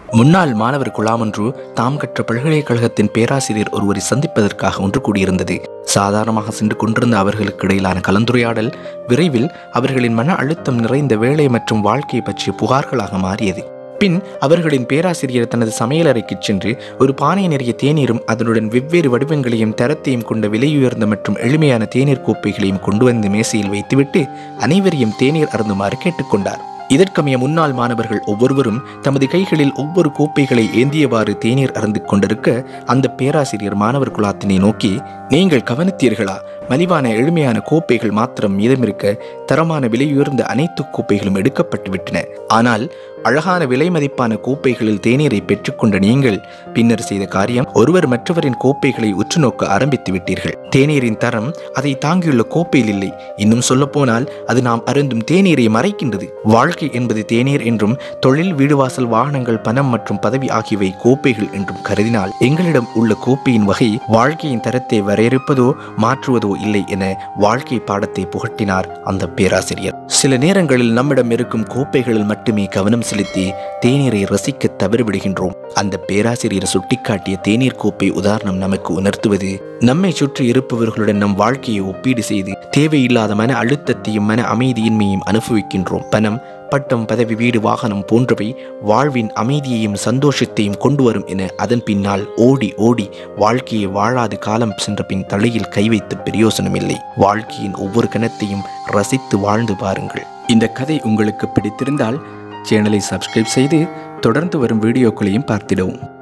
முன்னாள் மாணவர் குழாம் ஒன்று தாம் கற்ற பல்கலைக்கழகத்தின் பேராசிரியர் ஒருவரை சந்திப்பதற்காக ஒன்று கூடியிருந்தது சாதாரணமாக சென்று கொண்டிருந்த அவர்களுக்கு இடையிலான கலந்துரையாடல் விரைவில் அவர்களின் மன அழுத்தம் நிறைந்த வேலை மற்றும் வாழ்க்கை பற்றிய புகார்களாக மாறியது பின் அவர்களின் பேராசிரியர் தனது சமையலறைக்குச் சென்று ஒரு பானை நிறைய தேநீரும் அதனுடன் வெவ்வேறு வடிவங்களையும் தரத்தையும் கொண்ட விலையுயர்ந்த மற்றும் எளிமையான தேநீர் கோப்பைகளையும் கொண்டு வந்து மேசையில் வைத்துவிட்டு அனைவரையும் தேநீர் அருந்துமாறு கேட்டுக்கொண்டார் இதற்கமைய முன்னாள் மாணவர்கள் ஒவ்வொருவரும் தமது கைகளில் ஒவ்வொரு கோப்பைகளை ஏந்தியவாறு தேநீர் அருந்து கொண்டிருக்க அந்த பேராசிரியர் மாணவர் குலாத்தினை நோக்கி நீங்கள் கவனித்தீர்களா மலிவான எளிமையான கோப்பைகள் மாத்திரம் மீதமிருக்க தரமான விலையுயர்ந்த அனைத்து கோப்பைகளும் எடுக்கப்பட்டு விட்டன ஆனால் அழகான விலை மதிப்பான கோப்பைகளில் தேநீரை பெற்றுக்கொண்ட நீங்கள் பின்னர் செய்த காரியம் ஒருவர் மற்றவரின் கோப்பைகளை உற்று நோக்க ஆரம்பித்து விட்டீர்கள் தேநீரின் தரம் அதை தாங்கியுள்ள கோப்பையில் இல்லை இன்னும் சொல்லப்போனால் அது நாம் அருந்தும் தேநீரை மறைக்கின்றது வாழ்க்கை என்பது தேநீர் என்றும் தொழில் வீடுவாசல் வாகனங்கள் பணம் மற்றும் பதவி ஆகியவை கோப்பைகள் என்றும் கருதினால் எங்களிடம் உள்ள கோப்பையின் வகை வாழ்க்கையின் தரத்தை வரையறுப்பதோ மாற்றுவதோ இல்லை என வாழ்க்கை பாடத்தை புகட்டினார் அந்த பேராசிரியர் சில நேரங்களில் நம்மிடம் இருக்கும் கோப்பைகளில் மட்டுமே கவனம் செலுத்தி தேநீரை ரசிக்க தவறிவிடுகின்றோம் அந்த பேராசிரியர் சுட்டிக்காட்டிய தேநீர் கோப்பை உதாரணம் நமக்கு உணர்த்துவது நம்மை சுற்றி இருப்பவர்களுடன் நம் வாழ்க்கையை ஒப்பீடு செய்து தேவையில்லாத மன அழுத்தத்தையும் மன அமைதியின்மையும் அனுபவிக்கின்றோம் பணம் பட்டம் பதவி வீடு வாகனம் போன்றவை வாழ்வின் அமைதியையும் சந்தோஷத்தையும் கொண்டு வரும் என அதன் பின்னால் ஓடி ஓடி வாழ்க்கையை வாழாது காலம் சென்ற பின் தலையில் கை வைத்து பிரயோசனமில்லை வாழ்க்கையின் ஒவ்வொரு கணத்தையும் ரசித்து வாழ்ந்து பாருங்கள் இந்த கதை உங்களுக்கு பிடித்திருந்தால் சேனலை சப்ஸ்கிரைப் செய்து தொடர்ந்து வரும் வீடியோக்களையும் பார்த்திடவும்